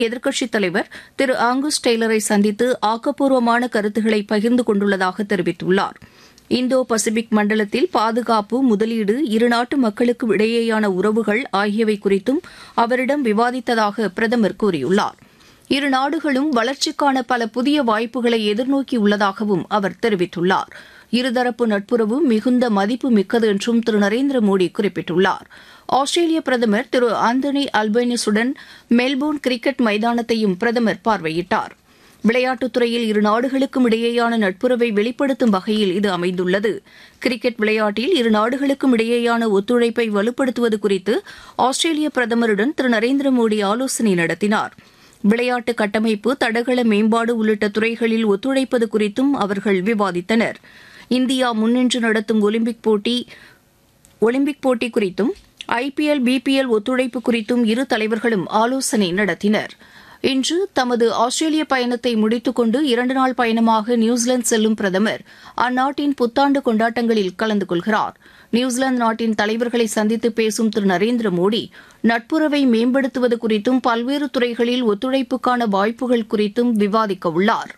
எதிர்க்கட்சித் தலைவர் திரு ஆங்கஸ் டெய்லரை சந்தித்து ஆக்கப்பூர்வமான கருத்துக்களை பகிர்ந்து கொண்டுள்ளதாக தெரிவித்துள்ளார் இந்தோ பசிபிக் மண்டலத்தில் பாதுகாப்பு முதலீடு இருநாட்டு மக்களுக்கு இடையேயான உறவுகள் ஆகியவை குறித்தும் அவரிடம் விவாதித்ததாக பிரதமர் கூறியுள்ளார் இரு நாடுகளும் வளர்ச்சிக்கான பல புதிய வாய்ப்புகளை எதிர்நோக்கியுள்ளதாகவும் அவர் தெரிவித்துள்ளார் இருதரப்பு நட்புறவு மிகுந்த மதிப்பு மிக்கது என்றும் திரு நரேந்திர மோடி குறிப்பிட்டுள்ளார் ஆஸ்திரேலிய பிரதமர் திரு ஆந்தனி அல்பைனிஸுடன் மெல்போர்ன் கிரிக்கெட் மைதானத்தையும் பிரதமர் பார்வையிட்டார் விளையாட்டுத் துறையில் இரு நாடுகளுக்கும் இடையேயான நட்புறவை வெளிப்படுத்தும் வகையில் இது அமைந்துள்ளது கிரிக்கெட் விளையாட்டில் இரு நாடுகளுக்கும் இடையேயான ஒத்துழைப்பை வலுப்படுத்துவது குறித்து ஆஸ்திரேலிய பிரதமருடன் திரு நரேந்திர மோடி ஆலோசனை நடத்தினார் விளையாட்டு கட்டமைப்பு தடகள மேம்பாடு உள்ளிட்ட துறைகளில் ஒத்துழைப்பது குறித்தும் அவர்கள் விவாதித்தனர் இந்தியா முன்னின்று நடத்தும் ஒலிம்பிக் போட்டி ஒலிம்பிக் போட்டி குறித்தும் ஐபிஎல் பிபிஎல் ஒத்துழைப்பு குறித்தும் இரு தலைவர்களும் ஆலோசனை நடத்தினர் இன்று தமது ஆஸ்திரேலிய பயணத்தை முடித்துக்கொண்டு இரண்டு நாள் பயணமாக நியூசிலாந்து செல்லும் பிரதமர் அந்நாட்டின் புத்தாண்டு கொண்டாட்டங்களில் கலந்து கொள்கிறார் நியூசிலாந்து நாட்டின் தலைவர்களை சந்தித்து பேசும் திரு நரேந்திர மோடி நட்புறவை மேம்படுத்துவது குறித்தும் பல்வேறு துறைகளில் ஒத்துழைப்புக்கான வாய்ப்புகள் குறித்தும் விவாதிக்க உள்ளார்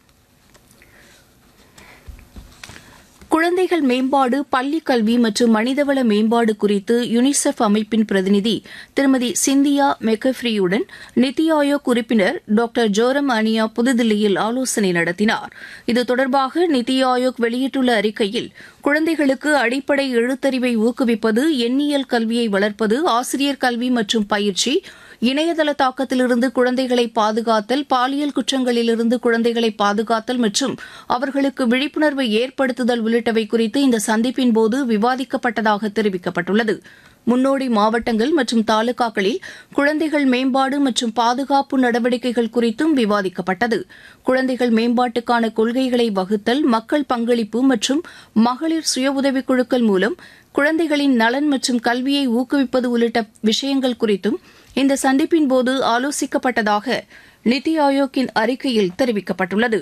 குழந்தைகள் மேம்பாடு பள்ளிக் கல்வி மற்றும் மனிதவள மேம்பாடு குறித்து யுனிசெஃப் அமைப்பின் பிரதிநிதி திருமதி சிந்தியா மெக்கஃப்ரியுடன் நித்தி ஆயோக் உறுப்பினர் டாக்டர் ஜோரம் அனியா புதுதில்லியில் ஆலோசனை நடத்தினார் இது தொடர்பாக நித்தி ஆயோக் வெளியிட்டுள்ள அறிக்கையில் குழந்தைகளுக்கு அடிப்படை எழுத்தறிவை ஊக்குவிப்பது எண்ணியல் கல்வியை வளர்ப்பது ஆசிரியர் கல்வி மற்றும் பயிற்சி இணையதள தாக்கத்திலிருந்து குழந்தைகளை பாதுகாத்தல் பாலியல் குற்றங்களிலிருந்து குழந்தைகளை பாதுகாத்தல் மற்றும் அவர்களுக்கு விழிப்புணர்வை ஏற்படுத்துதல் உள்ளிட்டவை குறித்து இந்த சந்திப்பின் போது விவாதிக்கப்பட்டதாக தெரிவிக்கப்பட்டுள்ளது முன்னோடி மாவட்டங்கள் மற்றும் தாலுகாக்களில் குழந்தைகள் மேம்பாடு மற்றும் பாதுகாப்பு நடவடிக்கைகள் குறித்தும் விவாதிக்கப்பட்டது குழந்தைகள் மேம்பாட்டுக்கான கொள்கைகளை வகுத்தல் மக்கள் பங்களிப்பு மற்றும் மகளிர் சுய உதவிக் குழுக்கள் மூலம் குழந்தைகளின் நலன் மற்றும் கல்வியை ஊக்குவிப்பது உள்ளிட்ட விஷயங்கள் குறித்தும் இந்த சந்திப்பின் போது ஆலோசிக்கப்பட்டதாக நித்தி ஆயோக்கின் அறிக்கையில் தெரிவிக்கப்பட்டுள்ளது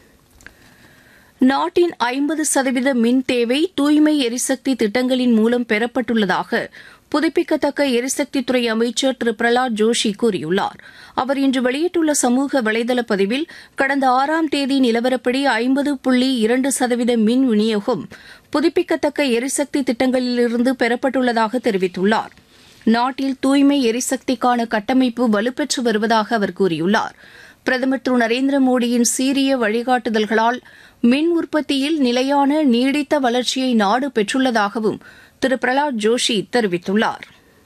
நாட்டின் ஐம்பது சதவீத மின் தேவை தூய்மை எரிசக்தி திட்டங்களின் மூலம் பெறப்பட்டுள்ளதாக புதுப்பிக்கத்தக்க எரிசக்தித்துறை அமைச்சர் திரு பிரலாத் ஜோஷி கூறியுள்ளார் அவர் இன்று வெளியிட்டுள்ள சமூக வலைதள பதிவில் கடந்த ஆறாம் தேதி நிலவரப்படி ஐம்பது புள்ளி இரண்டு சதவீத மின் விநியோகம் புதுப்பிக்கத்தக்க எரிசக்தி திட்டங்களிலிருந்து பெறப்பட்டுள்ளதாக தெரிவித்துள்ளார் நாட்டில் தூய்மை எரிசக்திக்கான கட்டமைப்பு வலுப்பெற்று வருவதாக அவர் கூறியுள்ளார் பிரதமர் திரு நரேந்திர மோடியின் சீரிய வழிகாட்டுதல்களால் மின் உற்பத்தியில் நிலையான நீடித்த வளர்ச்சியை நாடு பெற்றுள்ளதாகவும் திரு பிரலாத் ஜோஷி தெரிவித்துள்ளார்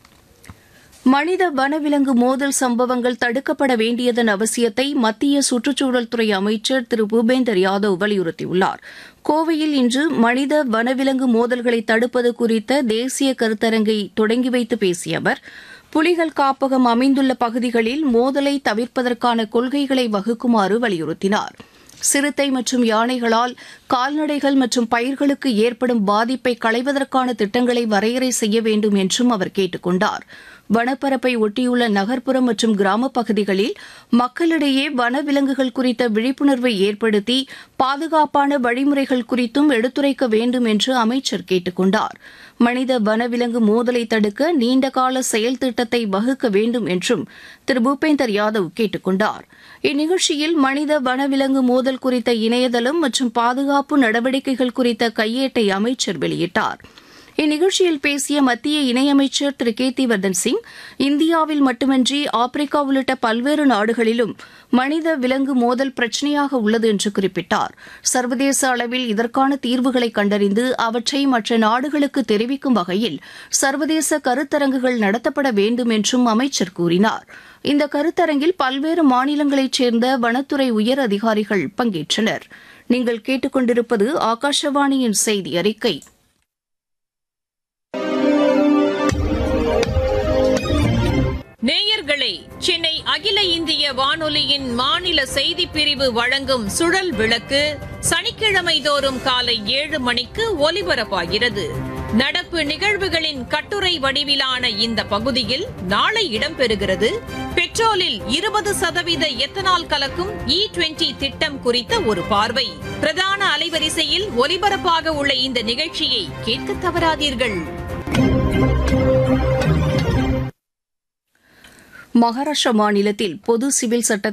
மனித வனவிலங்கு மோதல் சம்பவங்கள் தடுக்கப்பட வேண்டியதன் அவசியத்தை மத்திய சுற்றுச்சூழல் துறை அமைச்சர் திரு பூபேந்தர் யாதவ் வலியுறுத்தியுள்ளார் கோவையில் இன்று மனித வனவிலங்கு மோதல்களை தடுப்பது குறித்த தேசிய கருத்தரங்கை தொடங்கி வைத்து பேசிய அவர் புலிகள் காப்பகம் அமைந்துள்ள பகுதிகளில் மோதலை தவிர்ப்பதற்கான கொள்கைகளை வகுக்குமாறு வலியுறுத்தினார் சிறுத்தை மற்றும் யானைகளால் கால்நடைகள் மற்றும் பயிர்களுக்கு ஏற்படும் பாதிப்பை களைவதற்கான திட்டங்களை வரையறை செய்ய வேண்டும் என்றும் அவர் கேட்டுக் கொண்டார் வனப்பரப்பை ஒட்டியுள்ள நகர்ப்புறம் மற்றும் கிராமப் பகுதிகளில் மக்களிடையே வனவிலங்குகள் குறித்த விழிப்புணர்வை ஏற்படுத்தி பாதுகாப்பான வழிமுறைகள் குறித்தும் எடுத்துரைக்க வேண்டும் என்று அமைச்சர் கேட்டுக் கொண்டார் மனித வனவிலங்கு மோதலை தடுக்க நீண்டகால செயல் திட்டத்தை வகுக்க வேண்டும் என்றும் திரு பூபேந்தர் யாதவ் கேட்டுக் கொண்டார் இந்நிகழ்ச்சியில் மனித வனவிலங்கு மோதல் குறித்த இணையதளம் மற்றும் பாதுகாப்பு நடவடிக்கைகள் குறித்த கையேட்டை அமைச்சர் வெளியிட்டார் இந்நிகழ்ச்சியில் பேசிய மத்திய இணையமைச்சர் திரு கேத்திவர்தன் சிங் இந்தியாவில் மட்டுமின்றி ஆப்பிரிக்கா உள்ளிட்ட பல்வேறு நாடுகளிலும் மனித விலங்கு மோதல் பிரச்சினையாக உள்ளது என்று குறிப்பிட்டார் சர்வதேச அளவில் இதற்கான தீர்வுகளை கண்டறிந்து அவற்றை மற்ற நாடுகளுக்கு தெரிவிக்கும் வகையில் சர்வதேச கருத்தரங்குகள் நடத்தப்பட வேண்டும் என்றும் அமைச்சர் கூறினார் இந்த கருத்தரங்கில் பல்வேறு மாநிலங்களைச் சேர்ந்த வனத்துறை உயர் அதிகாரிகள் பங்கேற்றனர் நீங்கள் கேட்டுக்கொண்டிருப்பது ஆகாஷவாணியின் செய்தி அறிக்கை நேயர்களே சென்னை அகில இந்திய வானொலியின் மாநில செய்திப் பிரிவு வழங்கும் சுழல் விளக்கு சனிக்கிழமை தோறும் காலை ஏழு மணிக்கு ஒலிபரப்பாகிறது நடப்பு நிகழ்வுகளின் கட்டுரை வடிவிலான இந்த பகுதியில் நாளை இடம்பெறுகிறது பெட்ரோலில் இருபது சதவீத எத்தனால் கலக்கும் இ டுவெண்டி திட்டம் குறித்த ஒரு பார்வை பிரதான அலைவரிசையில் ஒலிபரப்பாக உள்ள இந்த நிகழ்ச்சியை கேட்க தவறாதீர்கள் மகாராஷ்டிரா மாநிலத்தில் பொது சிவில் சட்ட